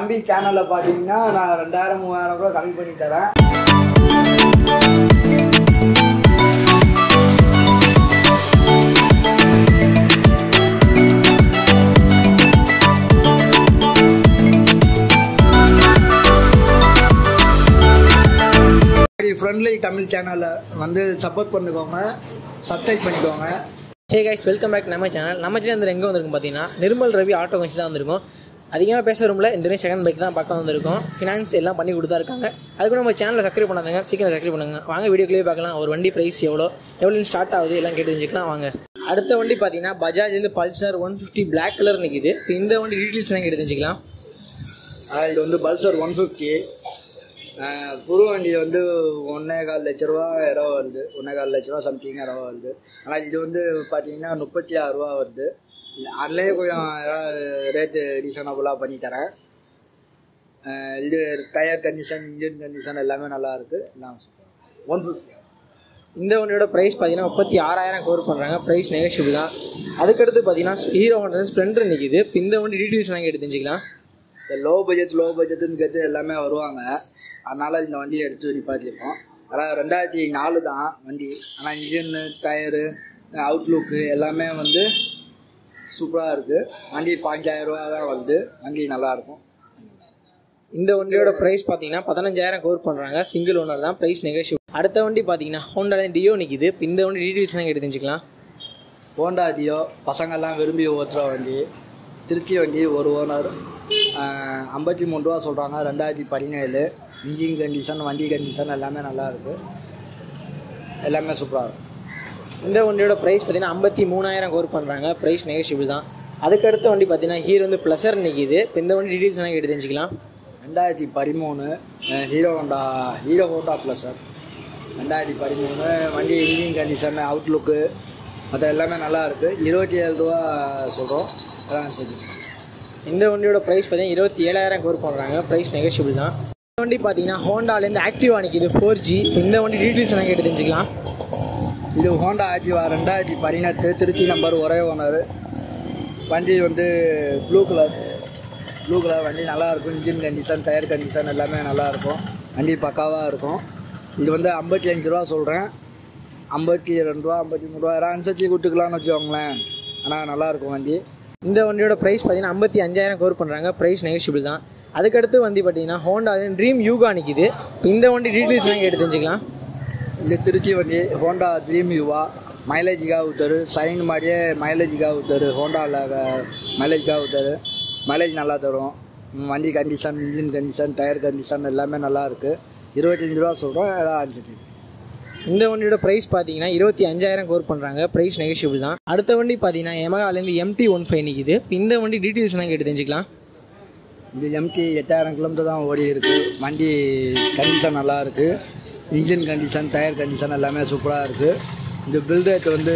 தம்பி சேனலில் பார்த்தீங்கன்னா நான் ரெண்டாயிரம் மூவாயிரம் கூட கம்மி பண்ணி தரேன் ஃப்ரெண்ட்லி தமிழ் சேனலை வந்து சப்போர்ட் பண்ணிக்கோங்க சப்ஸ்கிரைப் பண்ணிக்கோங்க ஹே கைஸ் வெல்கம் பேக் நம்ம சேனல் நம்ம சேனல் எங்கே வந்திருக்கும் பார்த்தீங்கன்னா நிர்மல் ரவி ஆட்டோ கஞ்சி தான் வந்திருக்கும் அதிகமாக பேச ரூமில் இந்த செகண்ட் பைக் தான் பார்க்க வந்திருக்கோம் ஃபினான்ஸ் எல்லாம் பண்ணி கொடுத்தா இருக்காங்க அதுக்கு நம்ம சேனலை சப்ஸ்கிரைப் பண்ணாதங்க சீக்கிரம் சப்ஸ்கிரைப் பண்ணுங்க வாங்க வீடியோக்குள்ளேயே பார்க்கலாம் ஒரு வண்டி ப்ரைஸ் எவ்வளோ எவ்வளோ ஸ்டார்ட் ஆகுது எல்லாம் கேட்டு தெரிஞ்சுக்கலாம் வாங்க அடுத்த வண்டி பார்த்தீங்கன்னா பஜாஜ் வந்து Pulsar one fifty black colour நிற்கிது இப்போ இந்த வண்டி டீட்டெயில்ஸ் எல்லாம் கேட்டு தெரிஞ்சுக்கலாம் ஆஹ் இது வந்து பல்சர் ஒன் ஃபிஃப்டி புது வண்டி வந்து ஒன்றே கால் லட்ச ரூபா இரவா வருது ஒன்றே கால் லட்ச ரூபா சம்திங் இரவா வருது ஆனால் இது வந்து பார்த்தீங்கன்னா முப்பத்தி ஆறு ரூபா வருது அதுலேயே கொஞ்சம் ரேட்டு ரீசனபுளாக பண்ணி தரேன் ஆஹ் இது டயர் கண்டிஷன் இன்ஜின் கண்டிஷன் எல்லாமே நல்லா இருக்குது எல்லாம் ஒன் ஃபிஃப்டி இந்த வண்டியோட ப்ரைஸ் பார்த்தீங்கன்னா முப்பத்தி ஆறாயிரம் கோர் பண்ணுறாங்க ப்ரைஸ் நெகோஷியபிள் தான் அதுக்கடுத்து பார்த்தீங்கன்னா ஹீரோ ஹோண்டா ஸ்ப்ளெண்டர் நிற்கிது இப்போ இந்த வண்டி டீட்டெயில்ஸ் எல்லாம் கேட்டு தெரிஞ்சுக்கலாம் இந்த லோ பட்ஜெட் லோ பட்ஜெட்டுன்னு கேட்டு எல்லாமே வருவாங்க அதனால் இந்த வண்டியை எடுத்து நிப்பாட்டியிருக்கோம் அதாவது ரெண்டாயிரத்தி நாலு தான் வண்டி ஆனால் இன்ஜின்னு டயரு அவுட்லுக்கு எல்லாமே வந்து சூப்பராக இருக்குது வண்டி பாஞ்சாயிரம் ரூபா தான் வருது வண்டி நல்லாயிருக்கும் இந்த வண்டியோட ப்ரைஸ் பார்த்தீங்கன்னா பதினஞ்சாயிரம் கோர் பண்ணுறாங்க சிங்கிள் ஓனர் தான் ப்ரைஸ் நெகோஷியபிள் அடுத்த வண்டி பார்த்தீங்கன்னா ஹோண்டால டியோ நிற்கிது இப்போ இந்த வண்டி டீட்டெயில்ஸ்லாம் கேட்டு தெரிஞ்சுக்கலாம் ஹோண்டா டியோ பசங்கள்லாம் விரும்பி ஓட்டுற வண்டி திருச்சி வண்டி ஒரு ஓனர் ஐம்பத்தி மூணு ரூபா சொல்கிறாங்க ரெண்டாயிரத்தி பதினேழு இன்ஜின் கண்டிஷன் வண்டி கண்டிஷன் எல்லாமே நல்லா இருக்கு எல்லாமே சூப்பராக இருக்கும் இந்த வண்டியோட ப்ரைஸ் பார்த்தீங்கன்னா ஐம்பத்தி மூணாயிரம் கோர் பண்ணுறாங்க ப்ரைஸ் நெகோஷியபிள் தான் அதுக்கடுத்த வண்டி பார்த்தீங்கன்னா ஹீரோ வந்து ப்ளஸர் நிற்கிது இப்போ இந்த வண்டி டீட்டெயில்ஸ்லாம் கேட்டு தெரிஞ்சுக்கலாம் ரெண்டாயிரத்தி பதிமூணு அஹ் Hero Honda Hero Honda plus sir ரெண்டாயிரத்தி பதிமூணு வண்டி இன்ஜின் கண்டிஷன் அவுட்லுக்கு மற்ற எல்லாமே நல்லா இருக்குது இருபத்தி ஏழு ரூபா சொல்கிறோம் அதான் சரி இந்த வண்டியோட ப்ரைஸ் பார்த்தீங்கன்னா இருபத்தி ஏழாயிரம் கோர் பண்ணுறாங்க ப்ரைஸ் நெகோஷியபிள் தான் இந்த வண்டி பார்த்தீங்கன்னா ஹோண்டாலேருந்து ஆக்டிவா நிற்கிது ஃபோர் ஜி இந்த வண்டி டீட்டெயில்ஸ்லாம் கேட்டு தெரிஞ்சுக்கலாம் இது ஹோண்டா ஆக்டிவா ரெண்டாயிரத்தி பதினெட்டு திருச்சி நம்பர் ஒரே ஓனர் வண்டி வந்து ப்ளூ கலர் ப்ளூ கலர் வண்டி நல்லாயிருக்கும் இன்ஜின் கண்டிஷன் டயர் கண்டிஷன் எல்லாமே நல்லாயிருக்கும் வண்டி பக்காவாக இருக்கும் இது வந்து ஐம்பத்தி அஞ்சு ரூபா சொல்கிறேன் ஐம்பத்தி ரெண்டு ரூபா ஐம்பத்தி மூணு ரூபா யாராவது அனுசரிச்சு கொடுத்துக்கலாம்னு வச்சுக்கோங்களேன் ஆனால் நல்லாயிருக்கும் வண்டி இந்த வண்டியோட ப்ரைஸ் பார்த்தீங்கன்னா ஐம்பத்தி அஞ்சாயிரம் கோர் பண்ணுறாங்க ப்ரைஸ் நெகோஷியபிள் தான் அதுக்கடுத்து வந்து பார்த்தீங்கன்னா ஹோண்டா ட்ரீம் யூகா நிற்கிது இப்போ இந்த வண்டி டீட்டெயில்ஸ்லாம் கேட்டு தெரிஞ்சுக்கலாம் இது திருச்சி வண்டி ஹோண்டா ட்ரீம் யூவா மைலேஜுக்காக ஊத்தாரு சைன் மாதிரியே மைலேஜுக்காக ஊத்தாரு ஹோண்டாவில் மைலேஜுக்காக ஊத்தாரு மைலேஜ் நல்லா தரும் ம், வண்டி condition engine condition tyre condition எல்லாமே நல்லா இருக்குது இருபத்தஞ்சி ரூபா சொல்கிறோம் ஏதாவது அஞ்சு இந்த வண்டியோட ப்ரைஸ் பார்த்தீங்கன்னா இருபத்தி அஞ்சாயிரம் கோர் பண்ணுறாங்க ப்ரைஸ் நெகோஷியபிள் தான் அடுத்த வண்டி பார்த்தீங்கன்னா எமகாலேருந்து எம்டி ஒன் ஃபைவ் நிற்கிது இப்போ இந்த வண்டி டீட்டெயில்ஸ்லாம் கேட்டு தெரிஞ்சுக்கலாம் இது எம்டி எட்டாயிரம் கிலோமீட்டர் தான் ஓடி இருக்கு வண்டி கண்டிஷன் நல்லா இருக்குது இன்ஜின் கண்டிஷன் டயர் கண்டிஷன் எல்லாமே சூப்பராக இருக்குது இந்த பில் ரேட் வந்து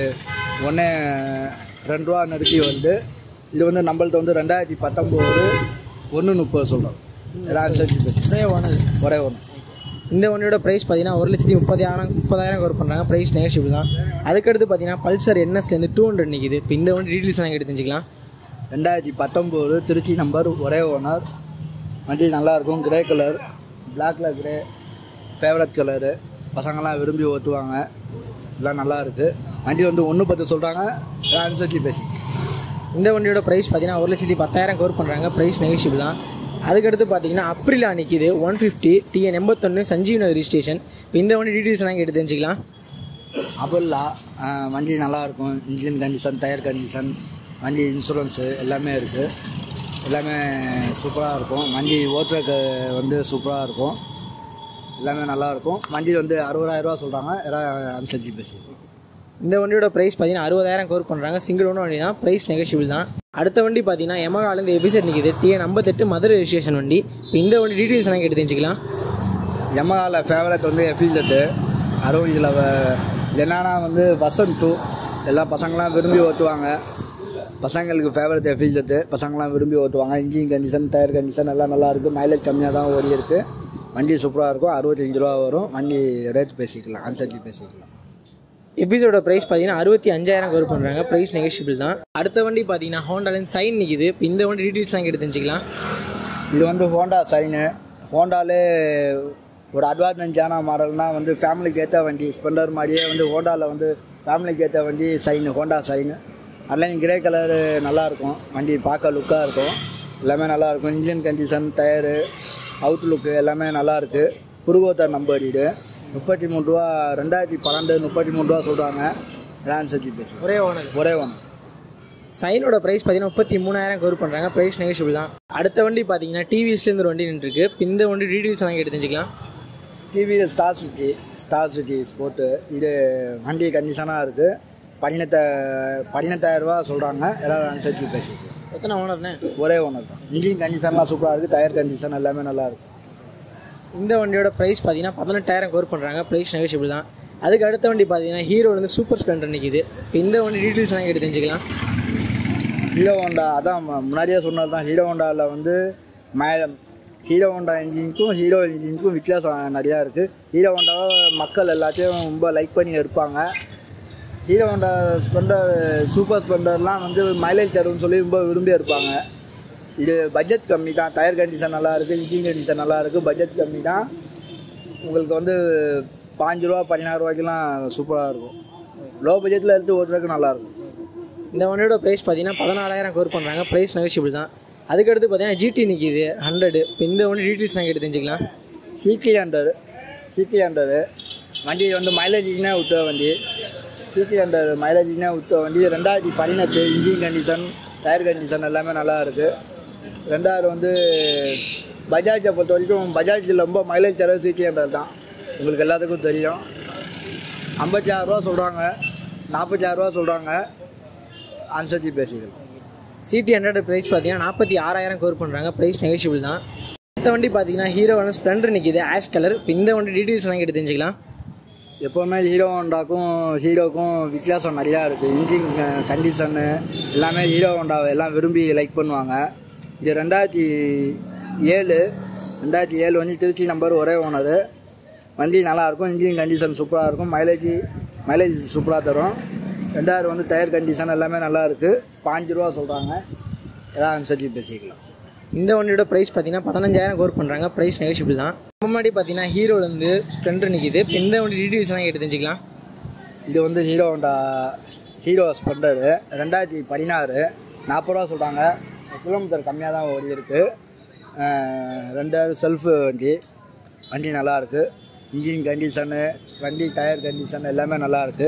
ஒன்றே ரெண்டு ரூபா நெருக்கி வந்து இது வந்து நம்மள்ட்ட வந்து ரெண்டாயிரத்தி பத்தொம்போது ஒன்று முப்பது சொல்கிறோம் எல்லாம் சேர்த்து ஒரே ஓனர் ஒரே ஒன்று இந்த வண்டியோட ப்ரைஸ் பார்த்தீங்கன்னா ஒரு லட்சத்தி முப்பதாயிரம் முப்பதாயிரம் கோர் பண்ணுறாங்க ப்ரைஸ் நெகோஷியபிள் தான் அதுக்கடுத்து பார்த்தீங்கன்னா பல்சர் என்எஸ்லேருந்து டூ ஹண்ட்ரட் நிற்கிது இப்போ இந்த வண்டி டீட்டெயில்ஸ்லாம் கேட்டு தெரிஞ்சுக்கலாம் ரெண்டாயிரத்தி பத்தொம்போது திருச்சி நம்பர் ஒரே ஓனர் வண்டி நல்லாயிருக்கும் கிரே கலர் பிளாக்ல கிரே ஃபேவரட் கலரு பசங்கள்லாம் விரும்பி ஓட்டுவாங்க எல்லாம் நல்லா இருக்குது வண்டி வந்து ஒன்று பத்து சொல்கிறாங்க அனுசரிச்சு பேசி இந்த வண்டியோட ப்ரைஸ் பார்த்தீங்கன்னா ஒரு லட்சத்தி பத்தாயிரம் கோர் பண்ணுறாங்க ப்ரைஸ் நெகோஷியபிள் தான் அதுக்கடுத்து பார்த்தீங்கன்னா அப்ரிலா நிற்கிது ஒன் ஃபிஃப்டி டிஎன் எண்பத்தொன்று சஞ்சீவ் ரெஜிஸ்ட்ரேஷன் இப்போ இந்த வண்டி டீட்டெயில்ஸ்லாம் கேட்டு தெரிஞ்சுக்கலாம் அபுல்லா அஹ், வண்டி நல்லாயிருக்கும் இன்ஜின் கண்டிஷன் டயர் கண்டிஷன் வண்டி இன்சூரன்ஸு எல்லாமே இருக்குது எல்லாமே சூப்பராக இருக்கும் வண்டி ஓட்டுறதுக்கு வந்து சூப்பராக இருக்கும் எல்லாமே நல்லாயிருக்கும் வண்டி வந்து அறுபதாயிரரூவா சொல்கிறாங்க எல்லாம் அனுசரிச்சு பேசி இந்த வண்டியோட ப்ரைஸ் பார்த்தீங்கன்னா அறுபதாயிரம் கோர் பண்ணுறாங்க சிங்கிள் ஒன்று வண்டி தான் ப்ரைஸ் நெகோஷியபிள் தான் அடுத்த வண்டி பார்த்தீங்கன்னா எமகாலேருந்து எபிசெட் நிற்கிது டிஎன் ஐம்பத்தெட்டு மதுரை ரெஜிஸ்ட்ரேஷன் வண்டி இப்போ இந்த வண்டி டீட்டெயில்ஸ்லாம் கேட்டு தெரிஞ்சுக்கலாம் எமகால ஃபேவரட் வந்து எஃபிஜெட்டு அதுவும் இதில் என்னன்னா வந்து வசந்த் டூ எல்லா பசங்களாம் விரும்பி ஓட்டுவாங்க பசங்களுக்கு ஃபேவரட் எஃபிஜெட்டு பசங்களாம் விரும்பி ஓட்டுவாங்க இன்ஜின் கண்டிஷன் டயர் கண்டிஷன் எல்லாம் நல்லா இருக்குது மைலேஜ் கம்மியாக தான் ஓடி இருக்கு வண்டி சூப்பராக இருக்கும் அறுபத்தஞ்சு ரூபா வரும் வண்டி ரேட் பேசிக்கலாம் அனுசரிச்சு பேசிக்கலாம் எபிசோட ப்ரைஸ் பார்த்தீங்கன்னா அறுபத்தி அஞ்சாயிரம் கோர் பண்ணுறாங்க ப்ரைஸ் நெகோஷியபிள் தான் அடுத்த வண்டி பார்த்தீங்கன்னா ஹோண்டாலேருந்து சைன் நிற்கிது இப்போ இந்த வண்டி டீட்டெயில்ஸ்லாம் கேட்டு தெரிஞ்சுக்கலாம் இது வந்து ஹோண்டா சைனு ஹோண்டாலே ஒரு அட்வான்டேஜான மாடல்னால் வந்து ஃபேமிலிக்கு ஏற்ற வண்டி ஸ்பெண்டர் மாதிரியே வந்து ஹோண்டாவில் வந்து ஃபேமிலிக்கு ஏற்ற வண்டி சைனு ஹோண்டா சைனு அதுலேயும் கிரே கலரு நல்லாயிருக்கும் வண்டி பார்க்க லுக்காக இருக்கும் எல்லாமே நல்லாயிருக்கும் இன்ஜின் கண்டிஷன் டயரு அவுட்லுக்கு எல்லாமே நல்லாயிருக்கு புருகோத்தர் நம்பர் இது முப்பத்தி மூணு ரூபா ரெண்டாயிரத்தி பன்னெண்டு முப்பத்தி மூணு ரூபா சொல்கிறாங்க டான்ஸ் வச்சு பேசி ஒரே ஓனர் ஒரே ஒன்று சைனோட ப்ரைஸ் பார்த்தீங்கன்னா முப்பத்தி மூணாயிரம் கவர் பண்ணுறாங்க ப்ரைஸ் நெகோஷியபிள் தான் அடுத்த வண்டி பார்த்தீங்கன்னா டிவிஎஸ்லேருந்து ஒரு வண்டி நின்றுருக்கு இப்போ இந்த வண்டி டீட்டெயில்ஸ் எல்லாம் கேட்டு தெரிஞ்சுக்கலாம் டிவியில் Star City Star City sport இது வண்டி கண்டிஷனாக இருக்குது பதினெட்ட பதினெட்டாயிரரூபா சொல்கிறாங்க எல்லாம் அனுசரித்து பேசிட்டு எத்தனை ஓனர்ண்ணே ஒரே ஒன்று தான் இன்ஜின் கண்டிஷன்லாம் சூப்பராக இருக்குது டயர் கண்டிஷன் எல்லாமே நல்லா இருக்கு இந்த வண்டியோட ப்ரைஸ் பார்த்தீங்கன்னா பதினெட்டாயிரம் கவர் பண்ணுறாங்க ப்ரைஸ் நெகோஷியபிள் தான் அதுக்கு அடுத்த வண்டி பார்த்தீங்கன்னா ஹீரோலேருந்து சூப்பர் ஸ்ப்ளெண்டர் நிற்கிது இப்போ இந்த வண்டி டீட்டெயில்ஸ் எல்லாம் கேட்டு தெரிஞ்சுக்கலாம் ஹீரோ ஹோண்டா அதான் ம- முன்னாடியே சொன்னது தான் ஹீரோ ஹோண்டாவில் வந்து மே ஹீரோ ஹோண்டா இன்ஜினுக்கும் ஹீரோ இன்ஜினுக்கும் வித்தியாசம் நிறையா இருக்குது ஹீரோ ஹோண்டாவை மக்கள் எல்லாத்தையும் ரொம்ப லைக் பண்ணி எடுப்பாங்க ஹீரோ ஹோண்டா ஸ்பெண்டர் சூப்பர் ஸ்பெண்டர்லாம் வந்து மைலேஜ் தரும்னு சொல்லி ரொம்ப விரும்பி எடுப்பாங்க இது பட்ஜெட் கம்மி தான் டயர் கண்டிஷன் நல்லா இருக்குது இன்ஜின் கண்டிஷன் நல்லா இருக்குது பட்ஜெட் கம்மி தான் உங்களுக்கு வந்து பாஞ்சு ரூபா பதினாறு ரூபாய்க்கெலாம் சூப்பராக இருக்கும் லோ பட்ஜெட்டில் எடுத்து ஓட்டுறதுக்கு நல்லாயிருக்கும் இந்த வண்டியோட ப்ரைஸ் பார்த்தீங்கன்னா பதினாலாயிரம் கவர் பண்ணுறாங்க ப்ரைஸ் நெகோஷியபிள் தான் அதுக்கடுத்து பார்த்தீங்கன்னா ஜிடி நிற்கிது ஹண்ட்ரடு இப்போ இந்த வண்டி டீட்டெயில்ஸ் நான் கேட்டு தெரிஞ்சுக்கலாம் சிடி ஹண்ட்ரடு சிடி ஹண்ட்ரடு வண்டி வந்து மைலேஜுக்குனே விட்ட வண்டி சிடி ஹண்ட்ரட் மைலேஜுக்குனே விட்ட வண்டி ரெண்டாயிரத்தி பதினெட்டு இன்ஜின் கண்டிஷன் டயர் கண்டிஷன் எல்லாமே நல்லா இருக்குது ரெண்டாயிரம் வந்து பஜாஜை பொறுத்த வரைக்கும் பஜாஜில் ரொம்ப மைலேஜ் தர சிடி ஹண்ட்ரட் தான் உங்களுக்கு எல்லாத்துக்கும் தெரியும் ஐம்பத்தி ஆறுரூவா சொல்கிறாங்க நாற்பத்தி ஆறுரூவா சொல்கிறாங்க அனுசரித்து பேசிக்கலாம் சிடி ஹண்ட்ரட் ப்ரைஸ் பார்த்தீங்கன்னா நாற்பத்தி ஆறாயிரம் கவர் பண்ணுறாங்க ப்ரைஸ் நெகோஷியபிள் தான் இந்த வண்டி பார்த்தீங்கன்னா ஹீரோ வந்து ஸ்ப்ளெண்டர் நிற்கிது ஆஷ் கலர் இப்போ இந்த வண்டி டீட்டெயில்ஸ் எல்லாம் கேட்டு தெரிஞ்சுக்கலாம் எப்போவுமே ஹீரோ ஹோண்டாக்கும் ஹீரோக்கும் வித்தியாசம் நிறையா இருக்குது இன்ஜின் கண்டிஷனு எல்லாமே ஹீரோ ஹோண்டாவை எல்லாம் விரும்பி லைக் பண்ணுவாங்க இது ரெண்டாயிரத்தி ஏழு ரெண்டாயிரத்தி ஏழு வந்து திருச்சி நம்பர் ஒரே ஓனரு வண்டி நல்லாயிருக்கும் இன்ஜின் கண்டிஷன் சூப்பராக இருக்கும் மைலேஜ் மைலேஜ் சூப்பராக தரும் ரெண்டாயிரம் வந்து டயர் கண்டிஷன் எல்லாமே நல்லா இருக்குது பாஞ்சு ரூபா சொல்கிறாங்க எல்லாம் அனுசரித்து பேசிக்கலாம் இந்த வண்டியோட ப்ரைஸ் பார்த்தீங்கன்னா பதினஞ்சாயிரம் கவர் பண்ணுறாங்க ப்ரைஸ் நெகோஷியபிள் தான் முன்னாடி பார்த்தீங்கன்னா ஹீரோலேருந்து ஸ்ப்ளெண்டர் நிற்கிது இப்போ இந்த வண்டி டீட்டெயில்ஸ் எல்லாம் கேட்டு தெரிஞ்சுக்கலாம் இது வந்து ஹீரோ ஹோண்டா ஹீரோ ஸ்ப்ளெண்டரு ரெண்டாயிரத்தி பதினாறு நாற்பது ரூபா சொல்கிறாங்க கிலோமீட்டர் கம்மியாக தான் ஓடி இருக்கு அஹ் ரெண்டாயிரம் செல்ஃபு வண்டி வண்டி நல்லா இருக்கு இன்ஜின் கண்டிஷனு வண்டி டயர் கண்டிஷன் எல்லாமே நல்லா இருக்கு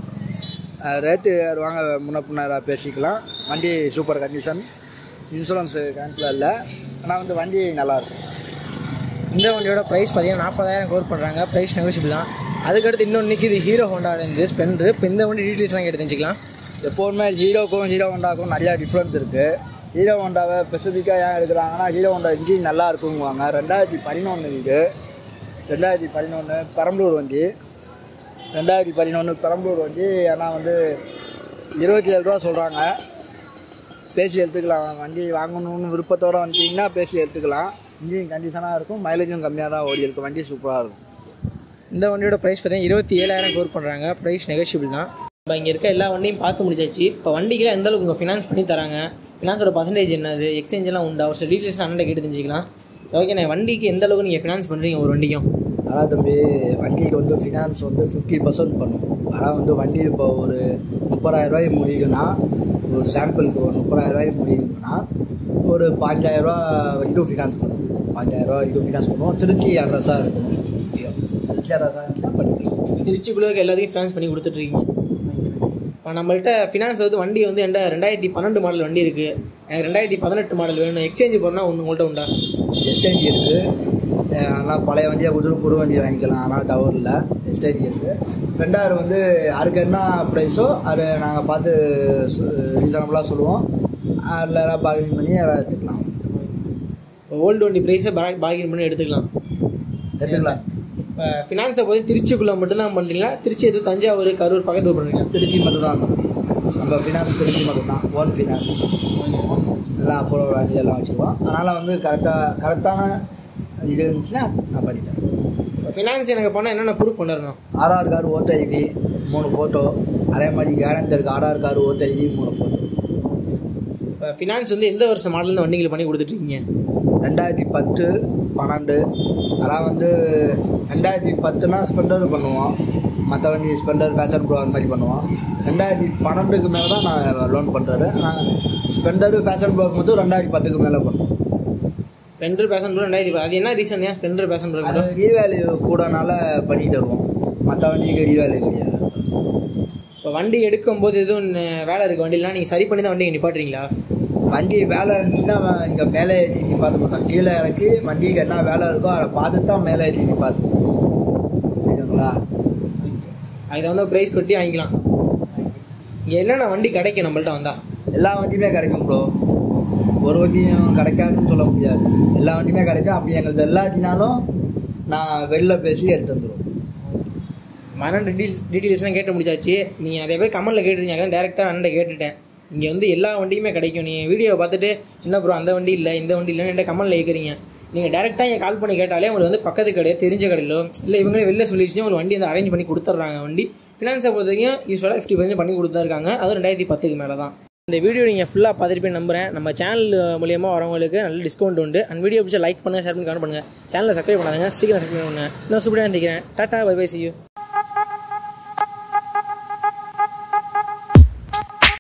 அஹ் ரேட்டு வாங்க முன்ன பின்னாரா பேசிக்கலாம் வண்டி சூப்பர் கண்டிஷன் இன்சூரன்ஸு கணக்கில் இல்லை ஆனால் வந்து வண்டி நல்லா இருக்கு இந்த வண்டியோட ப்ரைஸ் பார்த்தீங்கன்னா நாற்பதாயிரம் கவர் பண்ணுறாங்க ப்ரைஸ் நெகோஷியபிள் தான் அதுக்கடுத்து இன்னொன்று நிற்கிது ஹீரோ ஹோண்டாலேருந்து ஸ்ப்ளெண்டர் இப்போ இந்த வண்டி டீட்டெயில்ஸ் எல்லாம் கேட்டு தெரிஞ்சுக்கலாம் எப்போதுமே ஹீரோக்கும் ஹீரோ ஹோண்டாக்கும் நிறையா டிஃப்ரெண்ட் இருக்குது ஹீரோ ஹோண்டாவை ஸ்பெசிஃபிக்காக ஏன் எடுக்கிறாங்கன்னா ஹீரோ ஹோண்டா இன்ஜின் நல்லா இருக்குங்குவாங்க ரெண்டாயிரத்தி பதினொன்று இது ரெண்டாயிரத்தி பதினொன்று பெரம்பலூர் வண்டி ரெண்டாயிரத்தி பதினொன்று பெரம்பலூர் வண்டி ஆனால் வந்து இருபத்தி ஏழு ரூபா சொல்கிறாங்க பேசி எடுத்துக்கலாம் வண்டி வாங்கணும்னு விருப்பத்தோடு வந்தீங்கன்னா பேசி எடுத்துக்கலாம் இன்ஜின் கண்டிஷனாக இருக்கும் மைலேஜும் கம்மியாக தான் ஓடி இருக்கும் வண்டி சூப்பராக இருக்கும் இந்த வண்டியோட ப்ரைஸ் பார்த்தீங்கன்னா இருபத்தி ஏழாயிரம் கவர் பண்ணுறாங்க ப்ரைஸ் நெகோஷியபிள் தான் இப்போ இங்கே இருக்க எல்லா வண்டியும் பார்த்து முடிச்சாச்சு இப்போ வண்டிக்கு எந்த அளவுக்கு உங்கள் ஃபினான்ஸ் பண்ணி தராங்க ஃபினான்ஸோட பர்சன்டேஜ் என்னது எக்ஸ்சேஞ்ச் எல்லாம் உண்டா ஒரு சில டீட்டெயில்ஸ் அண்ணன் கேட்டு தெரிஞ்சுக்கலாம் ஸோ ஓகே வண்டிக்கு எந்த அளவுக்கு நீங்கள் ஃபினான்ஸ் பண்ணுறீங்க ஒரு வண்டிக்கும் ஆனால் தம்பி வண்டிக்கு வந்து ஃபினான்ஸ் வந்து ஃபிஃப்டி பர்சன்ட் பண்ணும் ஆனால் வந்து வண்டி இப்போ ஒரு முப்பதாயிரம் ரூபாய் முடியுதுன்னா ஒரு சாம்பிளுக்கு ஒரு முப்பதாயிரம் ரூபாய் முடியுதுன்னா ஒரு பாஞ்சாயிரரூவா இது ஃபினான்ஸ் பண்ணும் பாஞ்சாயிரரூவா இது ஃபினான்ஸ் பண்ணுவோம் திருச்சி அட்ரஸாக இருக்கணும் முக்கியம். திருச்சி அட்ரஸாக இருந்தால் பண்ணிக்கலாம் திருச்சிக்குள்ளே இருக்க எல்லாத்தையும் ஃபினான்ஸ் பண்ணி கொடுத்துட்ருக்கீங்க இப்போ நம்மள்ட்ட ஃபினான்ஸ் வந்து வண்டி வந்து என்கிட்ட ரெண்டாயிரத்தி பன்னெண்டு மாடல் வண்டி இருக்குது எனக்கு ரெண்டாயிரத்தி பதினெட்டு மாடல் வேணும் எக்ஸ்சேஞ்ச் பண்ணால் ஒன்று உங்கள்கிட்ட உண்டா எஸ்டேஜ் இருக்குது ஆனால் பழைய வண்டியை கொடுத்து புது வண்டி வாங்கிக்கலாம் ஆனால் டவர் இல்லை எஸ்டேஜ் இருக்குது ரெண்டாயிரம் வந்து யாருக்கு என்ன ப்ரைஸோ அதை நாங்கள் பார்த்து ரீசனபுளாக சொல்லுவோம் அதில் பார்கெனிங் பண்ணி அதை எடுத்துக்கலாம் இப்போ ஓல்டு வண்டி ப்ரைஸை பார்கின் பண்ணி எடுத்துக்கலாம் எடுத்துக்கலாம் இப்போ ஃபினான்ஸை போய் திருச்சிக்குள்ளே மட்டும்தான் பண்ணுறீங்களா திருச்சி எது தஞ்சாவூர் கரூர் பக்கத்தில் பண்ணுறீங்களா திருச்சி மட்டும்தான் நம்ம ஃபினான்ஸ் திருச்சி மட்டும்தான் ஓன் ஃபினான்ஸ் எல்லாம் அப்போ வண்டி எல்லாம் வச்சுருவோம் அதனால் வந்து கரெக்டாக கரெக்டான இது இருந்துச்சுன்னா நான் பண்ணிட்டேன் இப்போ ஃபினான்ஸ் எனக்கு பண்ணால் என்னென்ன ப்ரூஃப் கொண்டுவரணும் ஆதார் கார்டு ஓட்டர் ஐடி மூணு ஃபோட்டோ அதே மாதிரி கேரண்டருக்கு ஆதார் கார்டு ஓட்டர் ஐடி மூணு ஃபோட்டோ இப்போ ஃபினான்ஸ் வந்து எந்த வருஷம் மாடல் வண்டிகள் பண்ணி கொடுத்துட்ருக்கீங்க ரெண்டாயிரத்தி பத்து பன்னெண்டு அதெல்லாம் வந்து ரெண்டாயிரத்தி பத்துனா ஸ்பெண்டர் பண்ணுவோம் மற்ற வண்டி ஸ்பெண்டர் ஃபேஷன் ப்ரோ அந்த மாதிரி பண்ணுவோம் ரெண்டாயிரத்தி பன்னெண்டுக்கு மேலே தான் நான் லோன் பண்ணுறது நான் ஸ்பெண்டரு ஃபேஷன் ப்ரோக்கு மட்டும் ரெண்டாயிரத்தி பத்துக்கு மேலே பண்ணுவோம் ஸ்பெண்டர் பேசன் ப்ரோ ரெண்டாயிரத்தி அது என்ன ரீசன் ஏன் ஸ்பெண்டர் பேசன் ப்ரோ அது ரீவேல்யூ கூடனால பண்ணி தருவோம் மற்ற வண்டிக்கு ரீவேல்யூ கிடையாது இப்போ வண்டி எடுக்கும்போது எதுவும் ந- வேலை இருக்கு வண்டிலாம் நீங்கள் சரி பண்ணி தான் வண்டி நிப்பாட்டுறீங்களா வண்டி வேலை இருந்துச்சுன்னா இங்கே மேலே ஏற்றி நீ பார்த்து மாட்டோம் கீழே இறக்கி வண்டிக்கு என்ன வேலை இருக்கோ அதை பார்த்துட்டு தான் மேலே ஏற்றி நீ பார்த்து சரிங்களா அதை வந்து ப்ரைஸ் கொட்டி வாங்கிக்கலாம் இங்கே என்னென்ன வண்டி கிடைக்கும் நம்மள்ட்ட வந்தா எல்லா வண்டியுமே கிடைக்கும் ப்ரோ ஒரு வண்டியும் கிடைக்காதுன்னு சொல்ல முடியாது எல்லா வண்டியுமே கிடைக்கும் அப்படி எங்களுக்கு எல்லாத்தினாலும் நான் வெளில பேசி எடுத்து வந்துடுவோம் மரண டீட்டெயில்ஸ் டீட்டெயில்ஸ்லாம் கேட்டு முடிச்சாச்சு நீங்கள் நிறைய பேர் கமெண்ட்டில் கேட்டுருந்தீங்க அதான் டேரெக்டாக அண்ணன் கேட்டுட்டேன் இங்கே வந்து எல்லா வண்டியுமே கிடைக்கும் நீங்கள் வீடியோவை பார்த்துட்டு என்ன ப்ரோ அந்த வண்டி இல்லை இந்த வண்டி இல்லைன்னு என்கிட்ட கமெண்ட்டில் கேட்குறீங்க நீங்கள் டேரெக்டாக இங்கே கால் பண்ணி கேட்டாலே உங்களுக்கு வந்து பக்கத்து கடையோ தெரிஞ்ச கடையிலோ இல்லை இவங்களே வெளில சொல்லிடுச்சு உங்களுக்கு வண்டி வந்து அரேஞ்ச் பண்ணி கொடுத்துட்றாங்க வண்டி ஃபினான்ஸை பொறுத்த வரைக்கும் யூஸ்வலாக ஃபிஃப்டி பர்சன்ட் பண்ணி கொடுத்துருக்காங்க அது ரெண்டாயிரத்தி பத்துக்கு மேலே தான் இந்த வீடியோ நீங்கள் ஃபுல்லாக பார்த்துட்டு நம்புறேன் நம்ம சேனல் மூலியமாக வரவங்களுக்கு நல்ல டிஸ்கவுண்ட் உண்டு அண்ட் வீடியோ பிடிச்சா லைக் பண்ணுங்கள் ஷேர் பண்ணி கமெண்ட் பண்ணுங்கள் சேனலை சப்ஸ்கிரைப் பண்ணாதுங்க சீக்கிரம் சப்ஸ்கிரைப் பண்ணுங்கள் இன்னும் சூப்பராக இருந்துக்கிறேன் tata bye bye see you